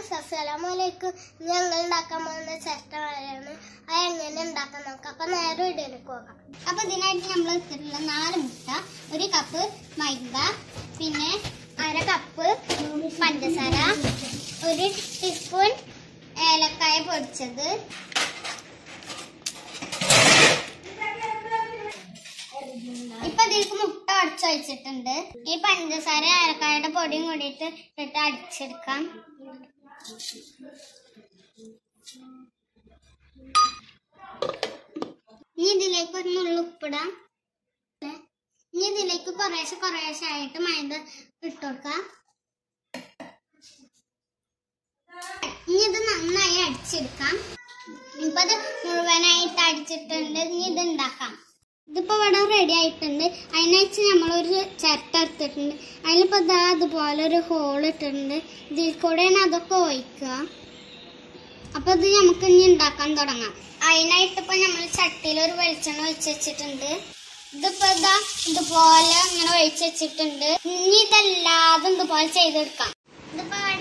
അസ്സലാമലൈക്കും ഞങ്ങൾ ഉണ്ടാക്കാൻ പോകുന്ന ചട്ടവരയാണ് അത് എങ്ങനെ ഉണ്ടാക്കാൻ നോക്കാം അപ്പൊ നേരെ വീഡിയോയിലേക്ക് പോകാം അപ്പൊ ഇതിനായിട്ട് നമ്മൾ എടുത്തിട്ടുള്ള നാല് മുട്ട ഒരു കപ്പ് മൈദ പിന്നെ അര കപ്പ് പഞ്ചസാര ഒരു ടീസ്പൂൺ ഏലക്കായ പൊടിച്ചത് ഇപ്പൊ ഇതിലേക്ക് മുട്ട അടിച്ചൊഴിച്ചിട്ടുണ്ട് ഈ പഞ്ചസാര ഏലക്കായുടെ പൊടിയും കൂടിയിട്ട് ഇട്ടിട്ട് അടിച്ചെടുക്കാം ഇനി ഇതിലേക്ക് ഒരു നുള്ളു ഉപ്പിടാം ഇനി ഇതിലേക്ക് കുറേശ്ശെ കുറേശ്ശെ ആയിട്ട് മൈദ ഇട്ട് കൊടുക്കാം ഇനി ഇത് നന്നായി അടിച്ചെടുക്കാം ഇപ്പൊ ഇത് മുഴുവനായിട്ട് അടിച്ചിട്ടുണ്ട് ഇനി ഇത് ഉണ്ടാക്കാം ഇതിപ്പോ ഇവിടെ റെഡി ആയിട്ടുണ്ട് അതിനകത്ത് നമ്മളൊരു ചിരട്ട എടുത്തിട്ടുണ്ട് അതിലിപ്പോ ഇതാ അതുപോലെ ഒരു ഹോൾ ഇട്ടിട്ടുണ്ട് ഇതിൽ കൂടെയാണ് അതൊക്കെ ഒഴിക്കുക അപ്പൊ ഇത് നമുക്ക് ഇനി ഉണ്ടാക്കാൻ തുടങ്ങാം അതിനായിട്ട് ഇപ്പൊ നമ്മൾ ചട്ടിയിൽ ഒരു വെളിച്ചെണ്ണ ഒഴിച്ച് വെച്ചിട്ടുണ്ട് ഇതിപ്പോ ഇതാ ഇതുപോലെ ഇങ്ങനെ ഒഴിച്ച് വെച്ചിട്ടുണ്ട് ഇനി ഇതെല്ലാതും ഇതുപോലെ ചെയ്തെടുക്കാം ഇതിപ്പോ